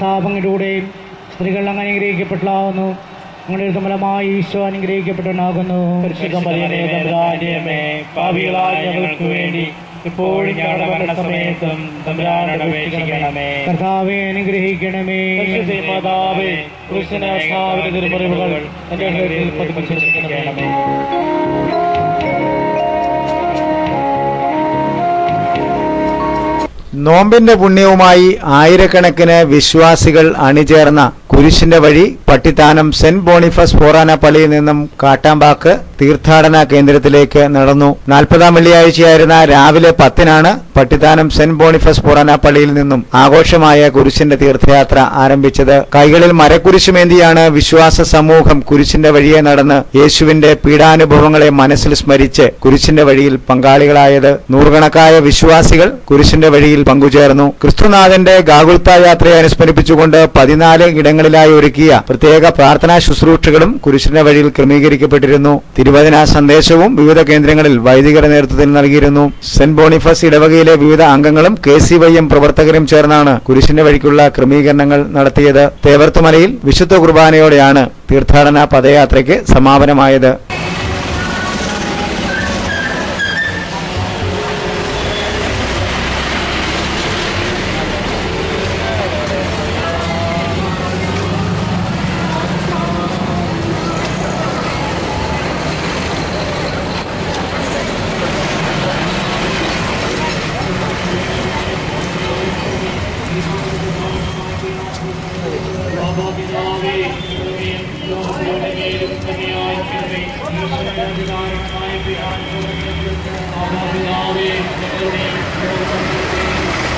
സ്ഥാപങ്ങളിലൂടെ സ്ത്രീകൾ അങ്ങ് അനുഗ്രഹിക്കപ്പെട്ടതാകുന്നു അങ്ങനെ ഫലമായി ഈശോ അനുഗ്രഹിക്കപ്പെട്ടവനാകുന്നു പാപികളായ ഞങ്ങൾക്ക് വേണ്ടി ഇപ്പോഴും ഞങ്ങളുടെ മരണസമയത്തും തമ്പുരാനോട് അപേക്ഷിക്കണമേ കർത്താവെ അനുഗ്രഹിക്കണമേ മാതാവേ കൃഷ്ണനാവിന്റെ തിരുമുറിവുകൾ എന്റെ ഹൃദയത്തിൽ പതിപ്പിച്ചിരിക്കണമേ നോമ്പിന്റെ പുണ്യവുമായി ആയിരക്കണക്കിന് വിശ്വാസികൾ അണിചേർന്ന കുരിശിന്റെ വഴി പട്ടിത്താനം സെന്റ് ബോണിഫസ് ഫോറാന പള്ളിയിൽ നിന്നും കാട്ടാമ്പാക്ക് തീർത്ഥാടന കേന്ദ്രത്തിലേക്ക് നടന്നു നാൽപ്പതാം വെള്ളിയാഴ്ചയായിരുന്ന രാവിലെ പത്തിനാണ് പട്ടിത്താനം സെന്റ് ബോണിഫസ് ഫോറാന പള്ളിയിൽ നിന്നും ആഘോഷമായ കുരിശിന്റെ തീർത്ഥയാത്ര ആരംഭിച്ചത് കൈകളിൽ മരക്കുരിശുമേന്തിയാണ് വിശ്വാസ സമൂഹം കുരിശിന്റെ വഴിയെ നടന്ന് യേശുവിന്റെ പീഡാനുഭവങ്ങളെ മനസ്സിൽ സ്മരിച്ച് കുരിശിന്റെ വഴിയിൽ പങ്കാളികളായത് നൂറുകണക്കായ വിശ്വാസികൾ കുരിശിന്റെ വഴിയിൽ പങ്കുചേർന്നു ക്രിസ്തുനാഥന്റെ ഗാകുൽത്ത യാത്രയെ അനുസ്മരിപ്പിച്ചുകൊണ്ട് പതിനാല് ഇടങ്ങളിലായി ഒരുക്കിയ പ്രത്യേക പ്രാർത്ഥനാ ശുശ്രൂഷകളും കുരിശിന്റെ വഴിയിൽ ക്രമീകരിക്കപ്പെട്ടിരുന്നു തിരുവചന സന്ദേശവും വിവിധ കേന്ദ്രങ്ങളിൽ വൈദികരുടെ നേതൃത്വത്തിൽ നൽകിയിരുന്നു സെന്റ് ബോണിഫസ് ഇടവകയിലെ വിവിധ അംഗങ്ങളും കെ സി വൈ എം പ്രവർത്തകരും ചേർന്നാണ് കുരിശിന്റെ വഴിക്കുള്ള ക്രമീകരണങ്ങൾ നടത്തിയത് തേവർത്തുമലയിൽ വിശുദ്ധ കുർബാനയോടെയാണ് തീർത്ഥാടന പദയാത്രയ്ക്ക് സമാപനമായത് ും